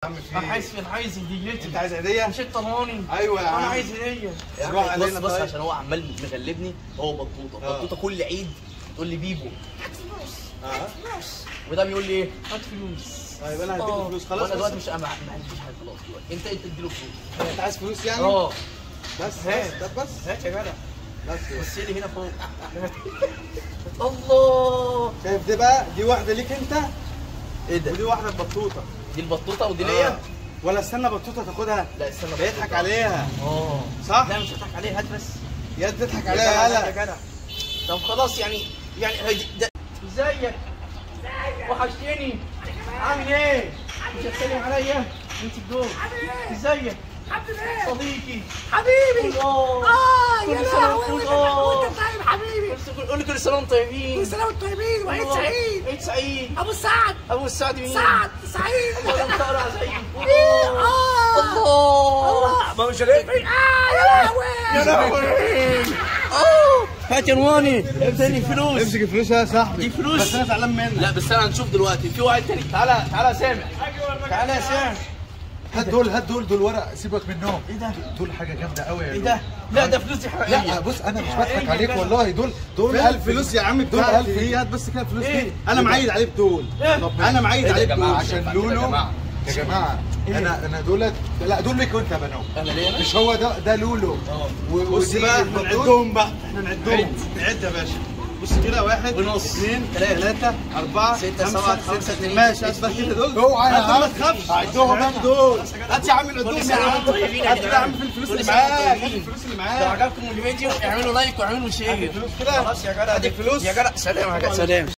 عم في انا إيه؟ عايز انا عايز هديتي انت عايز هديه؟ مش طلعوني ايوه يا انا عم عايز هديه يا روح عم بص علينا بص طيب. عشان هو عمال مغلبني هو بطوطه آه. بطوطه كل عيد تقول لي بيبو اه وده بيقول لي ايه هات فلوس طيب انا هديك آه. فلوس خلاص وانا دلوقتي بس. مش ما ما عنديش حاجه خلاص دلوقتي انت انت اديله فلوس انت عايز فلوس يعني؟ اه بس هات. بس طب بس هات يا جدع بس بص لي هنا فوق الله شايف دي بقى دي واحده ليك انت ايه ده ودي واحده ببطوطه دي البطوطه ودي آه. ليا ولا استنى بطوطه تاخدها لا استنى بيضحك بطوطة. عليها اه صح؟ لا مش هضحك عليه هات بس يا تضحك يا عليها جدع، يا يالا جدع طب خلاص يعني يعني هي- ده ازيك وحشتني عامل ايه مش هتسلم عليا انت الدور ازيك الحمد لله صديقي حبيبي الله اه كل يا سنة لهوي وانت وانت آه. وانت طيب حبيبي قول لي كل سنه وانتم طيبين كل سنه وانتم طيبين وعيد الله. سعيد عيد سعيد ابو سعد ابو السعد مين سعد سعيد الله ده مطلع سعيد إيه؟ اه الله الله ما مش هلاقي اه يا لهوي يا لهوي اه هات يا نواني اداني فلوس امسك الفلوس يا صاحبي دي فلوس. بس انا زعلان منك لا بس انا هنشوف دلوقتي في واحد تاني تعالى تعالى يا سامح تعالى يا سامح هات دول هات دول دول ورق سيبك منهم ايه ده دول حاجه جامده قوي يا ايه لولو. ده لا ده فلوسي لا حقيقيه بص انا مش حقيقية بضحك عليك كده. والله دول دول فين 1000 الفلوس يا عم دول بتاعتي 1000 دي هات بس كده الفلوس إيه؟ دي انا معيد عليه بدول إيه؟ انا معيد إيه ده عليه يا جماعة؟ بدول عشان يا لولو جماعة. يا جماعه انا انا دولت لا دول ليك وانت يا بنو انا ليه انا مش هو ده ده لولو و- بص ودي بقى البطوط. نعدهم بقى احنا نعدهم نعد يا باشا بص كده واحد ونص. اثنين تلاتة. ثلاثة أربعة ستة، خمسة سبعة، ستة خمسة، اتنين، ماشي ستة، هات بس كده دول اوعى يا هات ما عم. تخافش هعدهم هات أنا. دول هات يا عم العدهم كل يا سنة عم وانتم طيبين يا هات كده يا جدعان. عم في الفلوس كل اللي سنة معاك وانتم هات طيبين. الفلوس اللي لو معاك عجبكم الفيديو اعملوا لايك واعملوا هات شير الفلوس كده خلاص يا جدع اديك فلوس يا جدع سلام يا جدع سلام